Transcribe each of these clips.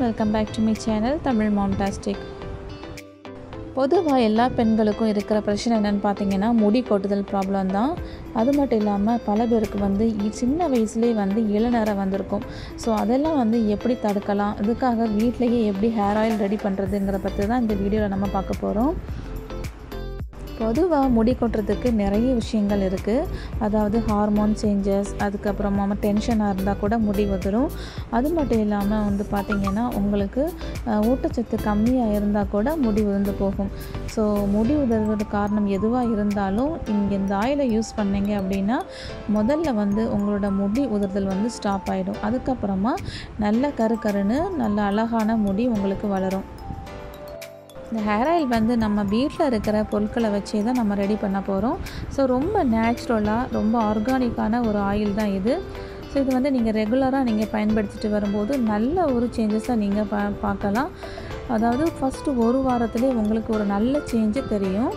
welcome back to my channel Tamil Momtastic பொதுவாக எல்லா பெண்களுக்கும் இருக்கிற பிரச்சனை என்னென்னு பார்த்தீங்கன்னா முடி கொட்டுதல் ப்ராப்ளம் தான் அது மட்டும் இல்லாமல் பல பேருக்கு வந்து இ- சின்ன வயசுலேயே வந்து இளநரை வந்திருக்கும் ஸோ அதெல்லாம் வந்து எப்படி தடுக்கலாம் இதுக்காக வீட்டிலேயே எப்படி ஹேர் ஆயில் ரெடி பண்ணுறதுங்கிற பற்றி தான் இந்த வீடியோவில் நம்ம பார்க்க போகிறோம் பொதுவாக முடி கொட்டுறதுக்கு நிறைய விஷயங்கள் இருக்குது அதாவது ஹார்மோன் சேஞ்சஸ் அதுக்கப்புறமா டென்ஷனாக இருந்தால் கூட முடி உதிரும் அது மட்டும் இல்லாமல் வந்து பார்த்திங்கன்னா உங்களுக்கு அஹ், ஊட்டச்சத்து கம்மியாக இருந்தால் கூட முடி உதிர்ந்து போகும் ஸோ முடி உதிர்வதற்கு காரணம் எதுவாக இருந்தாலும் நீங்கள் இந்த ஆயிலை யூஸ் பண்ணீங்க அப்படின்னா முதல்ல வந்து உங்களோட முடி உதிர்தல் வந்து ஸ்டாப் ஆகிடும் அதுக்கப்புறமா நல்ல கரு கருன்னு நல்ல அழகான முடி உங்களுக்கு வளரும் இந்த ஹேர் ஆயில் வந்து நம்ம வீட்டில் இருக்கிற பொருட்களை வச்சே தான் நம்ம ரெடி பண்ண போகிறோம் ஸோ ரொம்ப நேச்சுரலாக ரொம்ப ஆர்கானிக்கான ஒரு ஆயில் தான் இது ஸோ இது வந்து நீங்கள் ரெகுலராக நீங்கள் பயன்படுத்திட்டு வரும்போது நல்ல ஒரு சேஞ்சஸாக நீங்கள் பா பார்க்கலாம் அதாவது ஃபஸ்ட்டு ஒரு வாரத்திலே உங்களுக்கு ஒரு நல்ல சேஞ்சு தெரியும்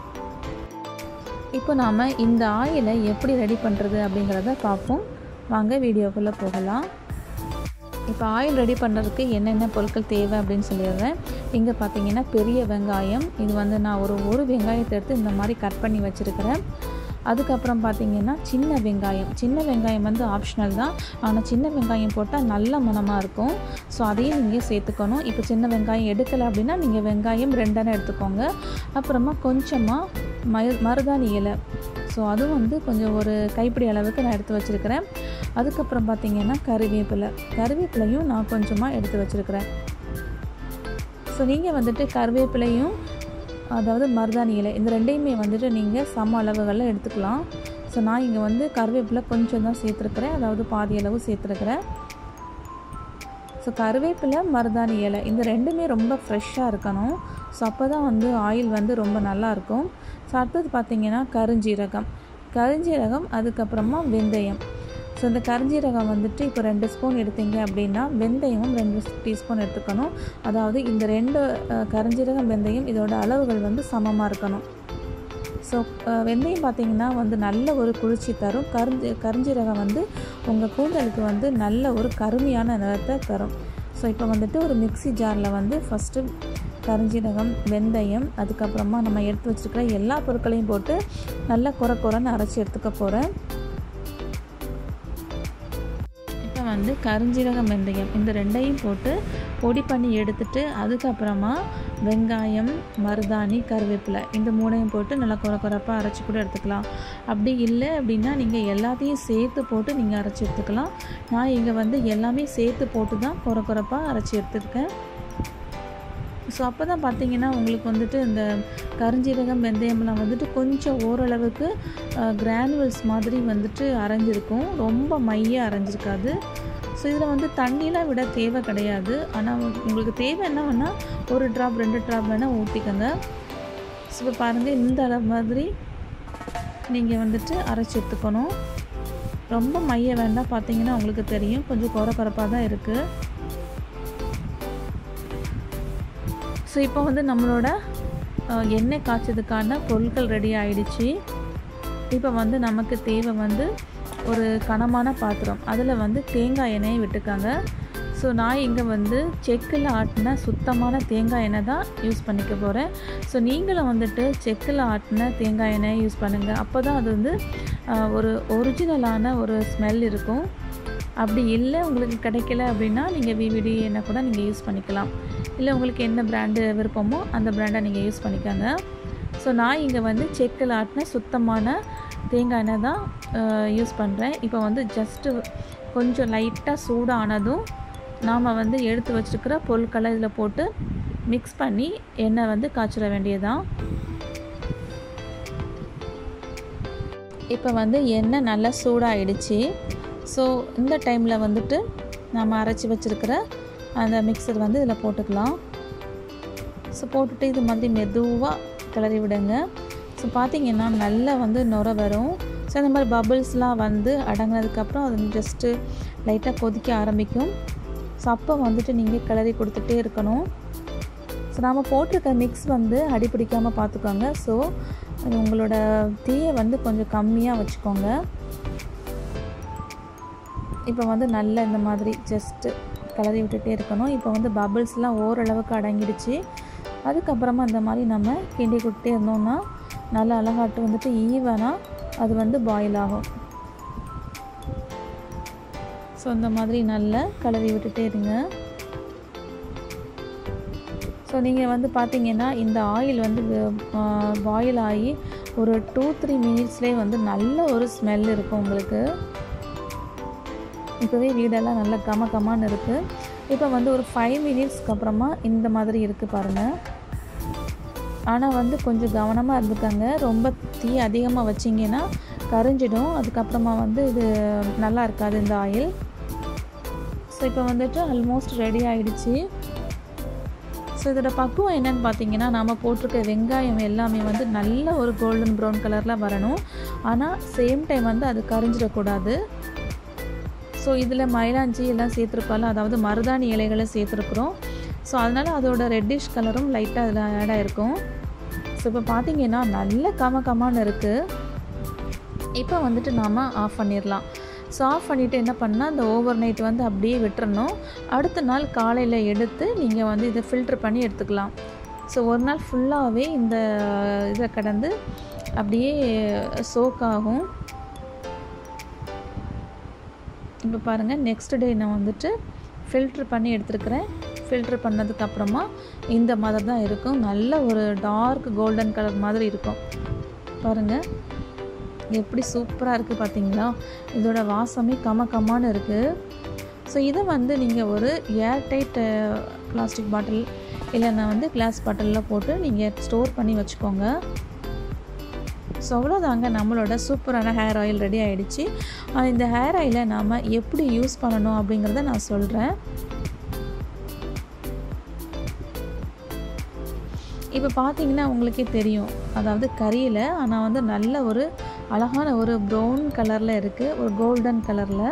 இப்போ நாம் இந்த ஆயிலை எப்படி ரெடி பண்ணுறது அப்படிங்கிறத பார்ப்போம் வாங்க வீடியோக்குள்ளே போகலாம் இப்போ ஆயில் ரெடி பண்ணுறதுக்கு என்னென்ன பொருட்கள் தேவை அப்படின்னு சொல்லிடுறேன் இங்கே பார்த்தீங்கன்னா பெரிய வெங்காயம் இது வந்து நான் ஒரு ஒரு வெங்காயத்தை எடுத்து இந்த மாதிரி கட் பண்ணி வச்சுருக்கிறேன் அதுக்கப்புறம் பார்த்தீங்கன்னா சின்ன வெங்காயம் சின்ன வெங்காயம் வந்து ஆப்ஷனல் தான் ஆனால் சின்ன வெங்காயம் போட்டால் நல்ல மணமாக இருக்கும் ஸோ அதையும் நீங்கள் சேர்த்துக்கணும் இப்போ சின்ன வெங்காயம் எடுக்கலை அப்படின்னா நீங்கள் வெங்காயம் ரெண்டெண்ணை எடுத்துக்கோங்க அப்புறமா கொஞ்சமாக மரு மருதாணி இலை ஸோ அதுவும் வந்து கொஞ்சம் ஒரு கைப்பிடி அளவுக்கு நான் எடுத்து வச்சுருக்கிறேன் அதுக்கப்புறம் பார்த்தீங்கன்னா கருவேப்பிலை கருவேப்பிலையும் நான் கொஞ்சமாக எடுத்து வச்சுருக்கிறேன் ஸோ நீங்கள் வந்துட்டு கருவேப்பிலையும் அதாவது மருதாணி இலை இந்த ரெண்டையுமே வந்துட்டு நீங்கள் சம அளவுகளில் எடுத்துக்கலாம் ஸோ நான் இங்கே வந்து கருவேப்பிலை கொஞ்சம் தான் சேர்த்துருக்குறேன் அதாவது பாதி அளவு சேர்த்துருக்குறேன் ஸோ கருவேப்பிலை மருதாணி இலை இந்த ரெண்டுமே ரொம்ப ஃப்ரெஷ்ஷாக இருக்கணும் ஸோ அப்போ தான் வந்து ஆயில் வந்து ரொம்ப நல்லாயிருக்கும் ஸோ அடுத்தது பார்த்தீங்கன்னா கருஞ்சீரகம் கருஞ்சீரகம் அதுக்கப்புறமா வெந்தயம் ஸோ இந்த கருஞ்சீரகம் வந்துட்டு இப்போ ரெண்டு ஸ்பூன் எடுத்தீங்க அப்படின்னா வெந்தயமும் ரெண்டு டீஸ்பூன் எடுத்துக்கணும் அதாவது இந்த ரெண்டு அஹ், கருஞ்சீரகம் வெந்தயம் இதோட அளவுகள் வந்து சமமாக இருக்கணும் ஸோ வெந்தயம் பார்த்தீங்கன்னா வந்து நல்ல ஒரு குளிர்ச்சி தரும் கருஞ்சி கருஞ்சீரகம் வந்து உங்கள் கூந்தலுக்கு வந்து நல்ல ஒரு கருமையான நிறத்தை தரும் ஸோ இப்போ வந்துட்டு ஒரு மிக்ஸி ஜாரில் வந்து ஃபஸ்ட்டு கருஞ்சீரகம் வெந்தயம் அதுக்கப்புறமா நம்ம எடுத்து வச்சுருக்கிற எல்லா பொருட்களையும் போட்டு நல்லா குறை குறைன்னு அரைச்சி எடுத்துக்க போகிறேன் இப்போ வந்து கருஞ்சீரகம் வெந்தயம் இந்த ரெண்டையும் போட்டு பொடி பண்ணி எடுத்துட்டு அதுக்கப்புறமா வெங்காயம் மருதாணி கருவேப்பிலை இந்த மூணையும் போட்டு நல்லா குறை குறைப்பாக அரைச்சி கூட எடுத்துக்கலாம் அப்படி இல்லை அப்படின்னா நீங்கள் எல்லாத்தையும் சேர்த்து போட்டு நீங்கள் அரைச்சி எடுத்துக்கலாம் நான் இங்கே வந்து எல்லாமே சேர்த்து போட்டு தான் குறை குறைப்பாக அரைச்சி எடுத்துருக்கேன் ஸோ அப்போ தான் பார்த்தீங்கன்னா உங்களுக்கு வந்துட்டு இந்த கருஞ்சீரகம் வெந்தயம்லாம் வந்துட்டு கொஞ்சம் ஓரளவுக்கு கிரானுவல்ஸ் மாதிரி வந்துட்டு அரைஞ்சிருக்கும் ரொம்ப மைய அரைஞ்சிருக்காது ஸோ இதில் வந்து தண்ணிலாம் விட தேவை கிடையாது ஆனால் உங்களுக்கு தேவை என்ன வேணால் ஒரு ட்ராப் ரெண்டு ட்ராப் வேணால் ஊற்றிக்கோங்க ஸோ இப்போ பாருங்கள் இந்த அளவு மாதிரி நீங்கள் வந்துட்டு அரைச்சி எடுத்துக்கணும் ரொம்ப மைய வேண்டாம் பார்த்தீங்கன்னா உங்களுக்கு தெரியும் கொஞ்சம் குறை குறைப்பாக தான் இருக்குது ஸோ இப்போ வந்து நம்மளோட அஹ், எண்ணெய் காய்ச்சதுக்கான பொருட்கள் ரெடி ஆயிடுச்சு இப்போ வந்து நமக்கு தேவை வந்து ஒரு கனமான பாத்திரம் அதில் வந்து தேங்காய் எண்ணெயை விட்டுக்காங்க ஸோ நான் இங்கே வந்து செக்கில் ஆட்டின சுத்தமான தேங்காய் எண்ணெய் தான் யூஸ் பண்ணிக்க போகிறேன் ஸோ நீங்களும் வந்துட்டு செக்கில் ஆட்டின தேங்காய் எண்ணெயை யூஸ் பண்ணுங்கள் அப்போ தான் அது வந்து அஹ், ஒரு ஒரிஜினலான ஒரு ஸ்மெல் இருக்கும் அப்படி இல்லை உங்களுக்கு கிடைக்கல அப்படின்னா நீங்கள் விவிடி எண்ணெய் கூட நீங்கள் யூஸ் பண்ணிக்கலாம் இல்லை உங்களுக்கு என்ன பிராண்டு விருப்பமோ அந்த பிராண்டை நீங்கள் யூஸ் பண்ணிக்கோங்க ஸோ நான் இங்கே வந்து செக்கில் ஆட்டின சுத்தமான தேங்காய் எண்ணெய் தான் யூஸ் பண்ணுறேன் இப்போ வந்து ஜஸ்ட்டு கொஞ்சம் லைட்டாக சூடானதும் நாம் வந்து எடுத்து வச்சுருக்கிற பொருட்களை இதில் போட்டு மிக்ஸ் பண்ணி எண்ணெய் வந்து காய்ச்சிட வேண்டியதான் இப்போ வந்து எண்ணெய் நல்லா சூடாயிடுச்சு ஸோ இந்த டைமில் வந்துட்டு நம்ம அரைச்சி வச்சுருக்கிற அந்த மிக்சர் வந்து இதில் போட்டுக்கலாம் ஸோ போட்டுட்டு இது மாதிரி மெதுவாக கிளறி விடுங்க ஸோ பார்த்தீங்கன்னா நல்லா வந்து நுர வரும் ஸோ இந்த மாதிரி பபிள்ஸ்லாம் வந்து அடங்கினதுக்கப்புறம் அது ஜஸ்ட்டு லைட்டாக கொதிக்க ஆரம்பிக்கும் ஸோ அப்போ வந்துட்டு நீங்கள் கிளறி கொடுத்துட்டே இருக்கணும் ஸோ நாம் போட்டிருக்க மிக்ஸ் வந்து அடி பிடிக்காமல் பார்த்துக்கோங்க ஸோ உங்களோட தீயை வந்து கொஞ்சம் கம்மியாக வச்சுக்கோங்க இப்போ வந்து நல்ல இந்த மாதிரி ஜஸ்ட்டு கிளறி விட்டுட்டே இருக்கணும் இப்போ வந்து பபிள்ஸ்லாம் ஓரளவுக்கு அடங்கிடுச்சு அதுக்கப்புறமா இந்த மாதிரி நம்ம கிண்டி கொடுத்தே இருந்தோம்னா நல்லா அழகாட்டு வந்துட்டு ஈவனாக அது வந்து பாயில் ஆகும் ஸோ இந்த மாதிரி நல்லா கலரி விட்டுட்டே இருங்க ஸோ நீங்கள் வந்து பார்த்தீங்கன்னா இந்த ஆயில் வந்து பாயில் ஆகி ஒரு டூ த்ரீ மினிட்ஸ்லேயே வந்து நல்ல ஒரு ஸ்மெல் இருக்கும் உங்களுக்கு இப்போவே வீடெல்லாம் நல்லா கம கமான்னு இருக்குது இப்போ வந்து ஒரு ஃபைவ் மினிட்ஸ்க்கு அப்புறமா இந்த மாதிரி இருக்குது பாருங்கள் ஆனால் வந்து கொஞ்சம் கவனமாக இருந்துக்கங்க ரொம்ப தீ அதிகமாக வச்சிங்கன்னா கரிஞ்சிடும் அதுக்கப்புறமா வந்து இது நல்லா இருக்காது இந்த ஆயில் ஸோ இப்போ வந்துட்டு ஆல்மோஸ்ட் ரெடி ஆகிடுச்சு ஸோ இதோட பக்குவம் என்னென்னு பார்த்தீங்கன்னா நாம் போட்டிருக்க வெங்காயம் எல்லாமே வந்து நல்ல ஒரு கோல்டன் ப்ரௌன் கலரில் வரணும் ஆனால் சேம் டைம் வந்து அது கரிஞ்சிடக்கூடாது ஸோ இதில் மயிலாஞ்சி எல்லாம் சேர்த்துருப்பால அதாவது மருதாணி இலைகளை சேர்த்துருக்குறோம் ஸோ அதனால் அதோட ரெட்டிஷ் கலரும் லைட்டாக அதில் ஆட் ஆகிருக்கும் ஸோ இப்போ பார்த்தீங்கன்னா நல்ல கம கமான்னு இருக்குது இப்போ வந்துட்டு நாம் ஆஃப் பண்ணிடலாம் ஸோ ஆஃப் பண்ணிவிட்டு என்ன பண்ணால் அந்த ஓவர் நைட் வந்து அப்படியே விட்டுறணும் அடுத்த நாள் காலையில் எடுத்து நீங்கள் வந்து இதை ஃபில்ட்ரு பண்ணி எடுத்துக்கலாம் ஸோ ஒரு நாள் ஃபுல்லாகவே இந்த இதை கடந்து அப்படியே சோக் ஆகும் இப்போ பாருங்கள் நெக்ஸ்ட் டே நான் வந்துட்டு ஃபில்ட்ரு பண்ணி எடுத்துருக்கிறேன் ஃபில்ட்ரு பண்ணதுக்கப்புறமா இந்த மாதிரி தான் இருக்கும் நல்ல ஒரு டார்க் கோல்டன் கலர் மாதிரி இருக்கும் பாருங்கள் எப்படி சூப்பராக இருக்குது பார்த்தீங்களா இதோட வாசமே கம கமான்னு இருக்குது ஸோ இதை வந்து நீங்கள் ஒரு ஏர்டைட் பிளாஸ்டிக் பாட்டில் இல்லைன்னா வந்து கிளாஸ் பாட்டிலில் போட்டு நீங்கள் ஸ்டோர் பண்ணி வச்சுக்கோங்க ஸோ அவ்வளோதாங்க நம்மளோட சூப்பரான ஹேர் ஆயில் ரெடி ஆகிடுச்சு இந்த ஹேர் ஆயிலை நாம் எப்படி யூஸ் பண்ணணும் அப்படிங்கிறத நான் சொல்கிறேன் இப்போ பார்த்தீங்கன்னா உங்களுக்கே தெரியும் அதாவது கறியில் ஆனால் வந்து நல்ல ஒரு அழகான ஒரு ப்ரௌன் கலரில் இருக்குது ஒரு கோல்டன் கலரில்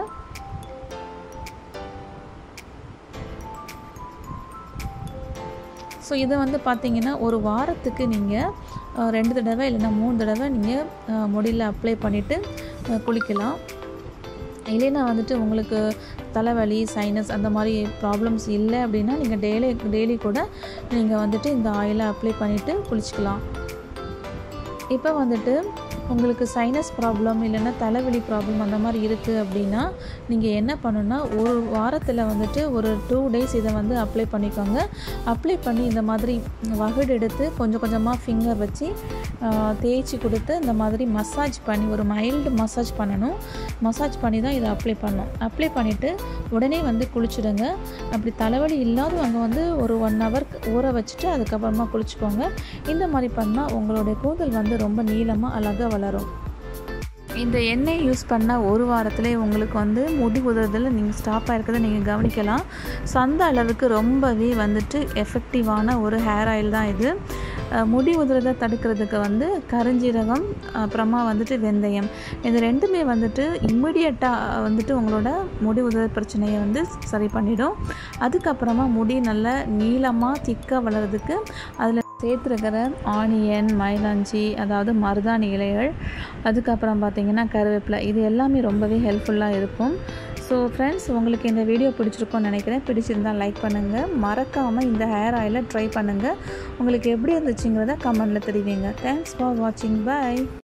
ஸோ இதை வந்து பார்த்தீங்கன்னா ஒரு வாரத்துக்கு நீங்கள் ரெண்டு தடவை இல்லைன்னா மூணு தடவை நீங்கள் முடியில் அப்ளை பண்ணிவிட்டு குளிக்கலாம் இல்லைன்னா வந்துட்டு உங்களுக்கு தலைவலி சைனஸ் அந்த மாதிரி ப்ராப்ளம்ஸ் இல்லை அப்படின்னா நீங்கள் டெய்லி டெய்லி கூட நீங்கள் வந்துட்டு இந்த ஆயிலை அப்ளை பண்ணிவிட்டு குளிச்சுக்கலாம் இப்போ வந்துட்டு உங்களுக்கு சைனஸ் ப்ராப்ளம் இல்லைன்னா தலைவலி ப்ராப்ளம் அந்த மாதிரி இருக்குது அப்படின்னா நீங்கள் என்ன பண்ணணுன்னா ஒரு வாரத்தில் வந்துட்டு ஒரு டூ டேஸ் இதை வந்து அப்ளை பண்ணிக்கோங்க அப்ளை பண்ணி இந்த மாதிரி வகுடு எடுத்து கொஞ்சம் கொஞ்சமாக ஃபிங்கர் வச்சு தேய்ச்சி கொடுத்து இந்த மாதிரி மசாஜ் பண்ணி ஒரு மைல்டு மசாஜ் பண்ணணும் மசாஜ் பண்ணி தான் இதை அப்ளை பண்ணணும் அப்ளை பண்ணிவிட்டு உடனே வந்து குளிச்சுடுங்க அப்படி தலைவலி இல்லாதவங்க வந்து ஒரு ஒன் ஹவர் ஊற வச்சுட்டு அதுக்கப்புறமா குளிச்சுக்கோங்க இந்த மாதிரி பண்ணால் உங்களுடைய கூந்தல் வந்து ரொம்ப நீளமாக அழகாக வளரும் இந்த எண்ணெய் யூஸ் பண்ணால் ஒரு வாரத்துலேயே உங்களுக்கு வந்து முடி உதறதில் நீங்கள் ஸ்டாப் ஆகிருக்கிறத நீங்கள் கவனிக்கலாம் ஸோ அந்த அளவுக்கு ரொம்பவே வந்துட்டு எஃபெக்டிவான ஒரு ஹேர் ஆயில் தான் இது முடி உதிரதை தடுக்கிறதுக்கு வந்து கருஞ்சீரகம் அப்புறமா வந்துட்டு வெந்தயம் இது ரெண்டுமே வந்துட்டு இம்மிடியட்டாக வந்துட்டு உங்களோட முடி உதிர பிரச்சனையை வந்து சரி பண்ணிடும் அதுக்கப்புறமா முடி நல்லா நீளமாக திக்காக வளர்கிறதுக்கு அதில் சேர்த்துருக்கிற ஆனியன் மயிலாஞ்சி அதாவது மருதாணி இலைகள் அதுக்கப்புறம் பார்த்திங்கன்னா கருவேப்பிலை இது எல்லாமே ரொம்பவே ஹெல்ப்ஃபுல்லாக இருக்கும் ஸோ ஃப்ரெண்ட்ஸ் உங்களுக்கு இந்த வீடியோ பிடிச்சிருக்கோன்னு நினைக்கிறேன் பிடிச்சிருந்தால் லைக் பண்ணுங்கள் மறக்காமல் இந்த ஹேர் ஆயிலை ட்ரை பண்ணுங்கள் உங்களுக்கு எப்படி இருந்துச்சுங்கிறத கமெண்டில் தெரிவிங்க தேங்க்ஸ் ஃபார் வாட்சிங் பாய்